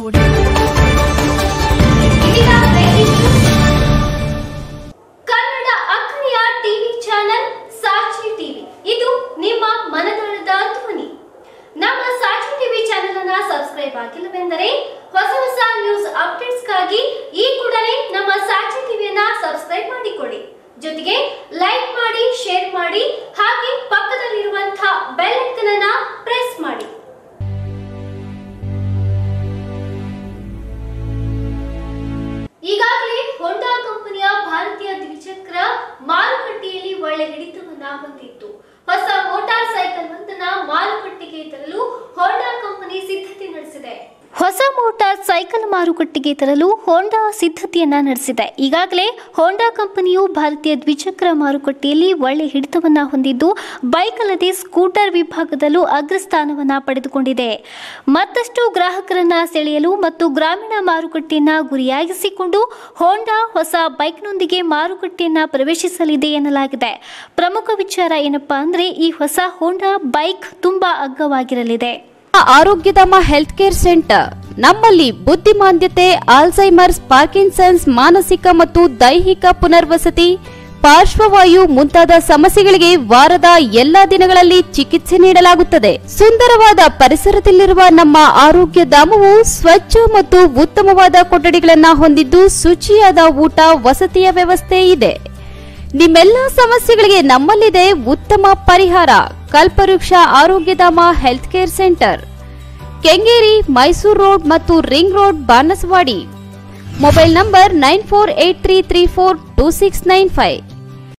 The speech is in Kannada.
ನೋಡಿ ಇದೀಗ breaking news. ಕನ್ನಡ ಅಕ್ಕರೆಯ ಟಿವಿ ಚಾನೆಲ್ ಸಾಕ್ಷಿ ಟಿವಿ ಇದು ನಿಮ್ಮ ಮನದಾಳದ ಧ್ವನಿ ನಮ್ಮ ಸಾಕ್ಷಿ ಟಿವಿ ಚಾನೆಲ್ ಅನ್ನ ಸಬ್ಸ್ಕ್ರೈಬ್ ಆಗಿಲ್ಲವೆಂದರೆ ಹೊಸ ಹೊಸ ನ್ಯೂಸ್ ಅಪ್ಡೇಟ್ಸ್ಗಾಗಿ ಈ ಕೂಡಲೇ ನಮ್ಮ ಸಾಕ್ಷಿ ಟಿವಿಯನ್ನ ಸಬ್ಸ್ಕ್ರೈಬ್ ಮಾಡಿಕೊಳ್ಳಿ ಜೊತೆಗೆ ಲೈಕ್ ಮಾಡಿ ಶೇರ್ ಮಾಡಿ ಹಾಗೆ ಪಕ್ಕದಲ್ಲಿರುವಂತಹ ಬೆಲ್ ಐಕನ್ ಅನ್ನ ಪ್ರೆಸ್ ಮಾಡಿ ಈಗಾಗಲೇ ಹೋಂಡಾ ಕಂಪನಿಯ ಭಾರತೀಯ ದ್ವಿಚಕ್ರ ಮಾರುಕಟ್ಟೆಯಲ್ಲಿ ಒಳ್ಳೆ ಹಿಡಿತವನ್ನ ಹೊಂದಿತ್ತು ಹೊಸ ಮೋಟಾರ್ ಸೈಕಲ್ ಒಂದನ್ನ ಮಾರುಕಟ್ಟೆಗೆ ತರಲು ಹೋಂಡಾ ಕಂಪನಿ ಸಿದ್ಧತೆ ನಡೆಸಿದೆ ಹೊಸ ಮೋಟಾರ್ ಸೈಕಲ್ ಮಾರುಕಟ್ಟೆಗೆ ತರಲು ಹೋಂಡಾ ಸಿದ್ಧತೆಯನ್ನ ನಡೆಸಿದೆ ಈಗಾಗಲೇ ಹೋಂಡಾ ಕಂಪನಿಯು ಭಾರತೀಯ ದ್ವಿಚಕ್ರ ಮಾರುಕಟ್ಟೆಯಲ್ಲಿ ಒಳ್ಳೆ ಹಿಡಿತವನ್ನ ಹೊಂದಿದ್ದು ಬೈಕ್ ಅಲ್ಲದೆ ಸ್ಕೂಟರ್ ವಿಭಾಗದಲ್ಲೂ ಅಗ್ರಸ್ಥಾನವನ್ನ ಪಡೆದುಕೊಂಡಿದೆ ಮತ್ತಷ್ಟು ಗ್ರಾಹಕರನ್ನ ಸೆಳೆಯಲು ಮತ್ತು ಗ್ರಾಮೀಣ ಮಾರುಕಟ್ಟೆಯನ್ನ ಗುರಿಯಾಗಿಸಿಕೊಂಡು ಹೋಂಡಾ ಹೊಸ ಬೈಕ್ನೊಂದಿಗೆ ಮಾರುಕಟ್ಟೆಯನ್ನ ಪ್ರವೇಶಿಸಲಿದೆ ಎನ್ನಲಾಗಿದೆ ಪ್ರಮುಖ ವಿಚಾರ ಏನಪ್ಪಾ ಅಂದ್ರೆ ಈ ಹೊಸ ಹೋಂಡಾ ಬೈಕ್ ತುಂಬಾ ಅಗ್ಗವಾಗಿರಲಿದೆ ಆರೋಗ್ಯಧಾಮ ಹೆಲ್ತ್ ಕೇರ್ ಸೆಂಟರ್ ನಮ್ಮಲ್ಲಿ ಬುದ್ಧಿಮಾಂದ್ಯತೆ ಆಲ್ಝೈಮರ್ಸ್ ಪಾರ್ಕಿನ್ಸನ್ಸ್ ಮಾನಸಿಕ ಮತ್ತು ದೈಹಿಕ ಪುನರ್ವಸತಿ ಪಾರ್ಶ್ವವಾಯು ಮುಂತಾದ ಸಮಸ್ಯೆಗಳಿಗೆ ವಾರದ ಎಲ್ಲಾ ದಿನಗಳಲ್ಲಿ ಚಿಕಿತ್ಸೆ ನೀಡಲಾಗುತ್ತದೆ ಸುಂದರವಾದ ಪರಿಸರದಲ್ಲಿರುವ ನಮ್ಮ ಆರೋಗ್ಯ ಧಾಮವು ಸ್ವಚ್ಛ ಮತ್ತು ಉತ್ತಮವಾದ ಕೊಠಡಿಗಳನ್ನ ಹೊಂದಿದ್ದು ಶುಚಿಯಾದ ಊಟ ವಸತಿಯ ವ್ಯವಸ್ಥೆ ಇದೆ ನಿಮ್ಮೆಲ್ಲ ಸಮಸ್ಯೆಗಳಿಗೆ ನಮ್ಮಲ್ಲಿದೆ ಉತ್ತಮ ಪರಿಹಾರ Kalpavriksha Arogyadhama health care center Kengeri Mysuru road ಮತ್ತು ring road Banaswadi mobile number nine four eight three three four two six nine five